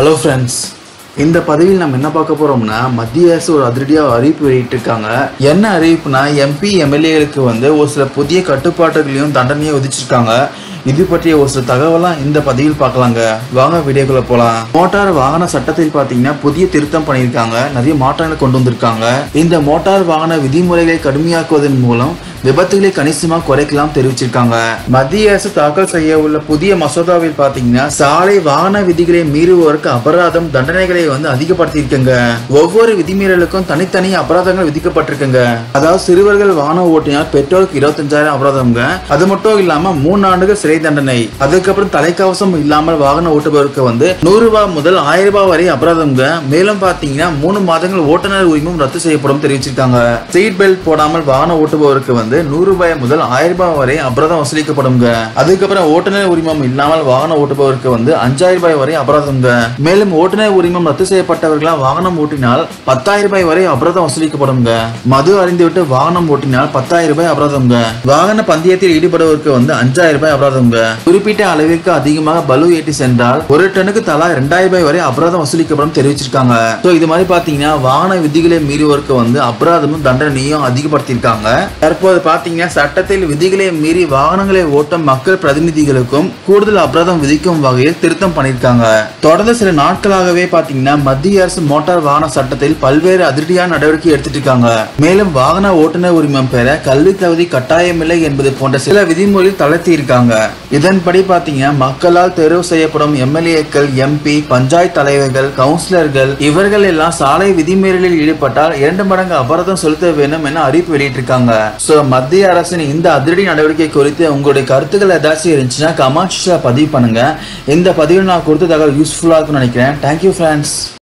hello friends இந்த பதவியில் நம்ம என்ன பார்க்க போறோம்னா மத்திய அரசு ஒரு அதிரடியாக அறிவிப்பு வெளியிட்டிருக்காங்க என்ன அறிவிப்புனா எம்பி எம்எல்ஏகளுக்கு வந்து ஒரு சில புதிய கட்டுப்பாட்டுகளையும் தண்டனையும் விதிச்சிருக்காங்க இது பற்றிய ஒரு சில தகவலாம் இந்த பதிவில் பார்க்கலாங்க வாங்க வீடியோக்குள்ள போலாம் மோட்டார் வாகன சட்டத்தில் பார்த்தீங்கன்னா புதிய திருத்தம் பண்ணியிருக்காங்க நிறைய மாற்றங்களை கொண்டு வந்திருக்காங்க இந்த மோட்டார் வாகன விதிமுறைகளை கடுமையாக்குவதன் மூலம் விபத்துகளை கணிசமா குறைக்கலாம் தெரிவிச்சிருக்காங்க மத்திய அரசு தாக்கல் செய்ய உள்ள புதிய மசோதாவில் பாத்தீங்கன்னா சாலை வாகன விதிகளை மீறுவோருக்கு அபராதம் தண்டனைகளை வந்து அதிகப்படுத்தியிருக்குங்க ஒவ்வொரு விதிமீறலுக்கும் தனித்தனி அபராதங்கள் விதிக்கப்பட்டிருக்குங்க அதாவது சிறுவர்கள் வாகனம் ஓட்டினால் பெட்ரோலுக்கு இருபத்தஞ்சாயிரம் அபராதம்ங்க அது மட்டும் இல்லாம மூணு ஆண்டுகள் சிறை தண்டனை அதுக்கப்புறம் தலைக்கவசம் இல்லாமல் வாகனம் ஓட்டுபவருக்கு வந்து நூறு ரூபாய் முதல் ஆயிரம் ரூபாய் வரை அபராதம்ங்க மேலும் பாத்தீங்கன்னா மூணு மாதங்கள் ஓட்டுநர் உரிமம் ரத்து செய்யப்படும் தெரிவிச்சிருக்காங்க சீட் பெல்ட் போடாமல் வாகனம் ஓட்டுபவருக்கு வந்து நூறு ரூபாய் முதல் ஆயிரம் ரூபாய் வரை அபராதம் வசூலிக்கப்படுங்க அதுக்கப்புறம் ஓட்டுநர் உரிமம் இல்லாமல் வாகனம் ஓட்டுபவருக்கு வந்து அஞ்சாயிரம் ரூபாய் வரை அபராதம்ங்க மேலும் ஓட்டுநர் உரிமம் ரத்து செய்யப்பட்டவர்களா வாகனம் ஓட்டினால் பத்தாயிரம் ரூபாய் வரை அபராதம் வசூலிக்கப்படுங்க மது அறிந்துவிட்டு வாகனம் ஓட்டினால் பத்தாயிரம் ரூபாய் அபராதம்ங்க வாகன பந்தயத்தில் ஈடுபடுவதற்கு வந்து அஞ்சாயிரம் ரூபாய் அபராதம்ங்க குறிப்பிட்ட அளவிற்கு அதிகமாக பலு ஏற்றி சென்றால் ஒரு டனுக்கு தலா ரெண்டாயிரம் ரூபாய் வரை அபராதம் வசூலிக்கப்படும் தெரிவிச்சிருக்காங்க ஸோ இது மாதிரி பாத்தீங்கன்னா வாகன விதிகளை மீறுவோருக்கு வந்து அபராதமும் தண்டனையும் அதிகப்படுத்தியிருக்காங்க தற்போது பாத்தீங்கன்னா சட்டத்தில் விதிகளை மீறி வாகனங்களை ஓட்டும் மக்கள் பிரதிநிதிகளுக்கும் கூடுதல் அபராதம் விதிக்கும் வகையில் திருத்தம் பண்ணியிருக்காங்க தொடர்ந்து சில நாட்களாகவே பாத்தீங்கன்னா மத்திய அரசு மோட்டார் வாகன சட்டத்தில் பல்வேறு அதிரடியான நடவடிக்கை எடுத்துட்டு இருக்காங்க மேலும் வாகன ஓட்டுநர் உரிமம் பெற கல்வி தகுதி கட்டாயமில்லை என்பது போன்ற சில விதிமுறைகள் தளர்த்தி இருக்காங்க இதன்படி பாத்தீங்கன்னா மக்களால் தேர்வு செய்யப்படும் எம்எல்ஏக்கள் எம்பி பஞ்சாயத்து தலைவர்கள் கவுன்சிலர்கள் இவர்கள் எல்லாம் சாலை விதிமீறலில் ஈடுபட்டால் இரண்டு மடங்கு அபராதம் செலுத்த வேண்டும் என அறிவிப்பு வெளியிட்டிருக்காங்க சோ மத்திய அரசின் இந்த அதிரடி நடவடிக்கை குறித்து உங்களுடைய கருத்துக்கள் ஏதாச்சும் இருந்துச்சுன்னா கமெண்ட்ஸ்ல பதிவு பண்ணுங்க இந்த பதிவில் நான் கொடுத்த தகவல் யூஸ்ஃபுல்லா இருக்கும்னு நினைக்கிறேன் தேங்க்யூ ஃப்ரெண்ட்ஸ்